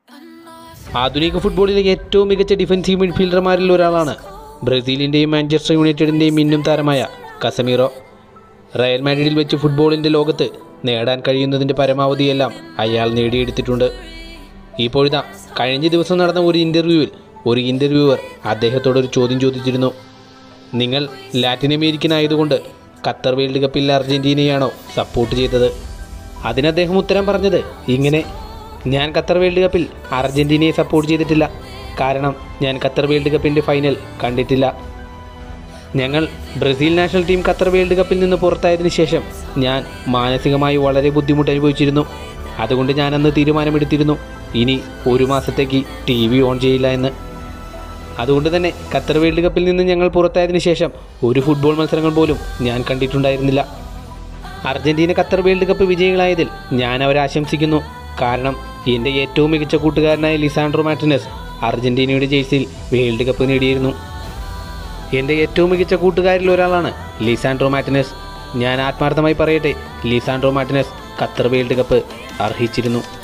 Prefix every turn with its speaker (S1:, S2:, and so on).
S1: ആധുനിക ഫുട്ബോളിലെ ഏറ്റവും മികച്ച ഡിഫൻസീവ് മിഡ്ഫീൽഡർമാരിൽ ഒരാളാണ് ബ്രസീലിൻ്റെയും മാഞ്ചസ്റ്റർ യുണൈറ്റഡിൻ്റെയും മിന്നും താരമായ കസമീറോ റയൽ മാഡ്രിഡിൽ വെച്ച് ഫുട്ബോളിൻ്റെ ലോകത്ത് നേടാൻ കഴിയുന്നതിൻ്റെ പരമാവധിയെല്ലാം അയാൾ നേടിയെടുത്തിട്ടുണ്ട് ഇപ്പോഴിതാ കഴിഞ്ഞ ദിവസം നടന്ന ഒരു ഇൻ്റർവ്യൂവിൽ ഒരു ഇൻ്റർവ്യൂവർ അദ്ദേഹത്തോടൊരു ചോദ്യം ചോദിച്ചിരുന്നു നിങ്ങൾ ലാറ്റിൻ അമേരിക്കൻ ആയതുകൊണ്ട് ഖത്തർ വേൾഡ് കപ്പിൽ അർജൻറ്റീനയാണോ സപ്പോർട്ട് ചെയ്തത് അതിന് അദ്ദേഹം ഉത്തരം പറഞ്ഞത് ഇങ്ങനെ ഞാൻ ഖത്തർ വേൾഡ് കപ്പിൽ അർജൻറ്റീനയെ സപ്പോർട്ട് ചെയ്തിട്ടില്ല കാരണം ഞാൻ ഖത്തർ വേൾഡ് കപ്പിൻ്റെ ഫൈനൽ കണ്ടിട്ടില്ല ഞങ്ങൾ Brazil national team Qatar world കപ്പിൽ നിന്ന് പുറത്തായതിനു ശേഷം ഞാൻ മാനസികമായി വളരെ ബുദ്ധിമുട്ട് അനുഭവിച്ചിരുന്നു അതുകൊണ്ട് ഞാൻ അന്ന് തീരുമാനമെടുത്തിരുന്നു ഇനി ഒരു മാസത്തേക്ക് ടി വി ഓൺ ചെയ്യില്ല എന്ന് അതുകൊണ്ട് തന്നെ ഖത്തർ വേൾഡ് കപ്പിൽ നിന്ന് ഞങ്ങൾ പുറത്തായതിനു ശേഷം ഒരു ഫുട്ബോൾ മത്സരങ്ങൾ പോലും ഞാൻ കണ്ടിട്ടുണ്ടായിരുന്നില്ല അർജന്റീന ഖത്തർ വേൾഡ് കപ്പ് വിജയികളായതിൽ ഞാൻ അവരെ ആശംസിക്കുന്നു കാരണം എൻ്റെ ഏറ്റവും മികച്ച കൂട്ടുകാരനായ ലിസാൻഡ്രോ മാർട്ടിനസ് അർജന്റീനയുടെ ജേഴ്സിയിൽ വേൾഡ് കപ്പ് നേടിയിരുന്നു എൻ്റെ ഏറ്റവും മികച്ച കൂട്ടുകാരിൽ ഒരാളാണ് ലിസാൻഡ്രോ മാർട്ടിനസ് ഞാൻ ആത്മാർത്ഥമായി പറയട്ടെ Lisandro Martinez Qatar world cup അർഹിച്ചിരുന്നു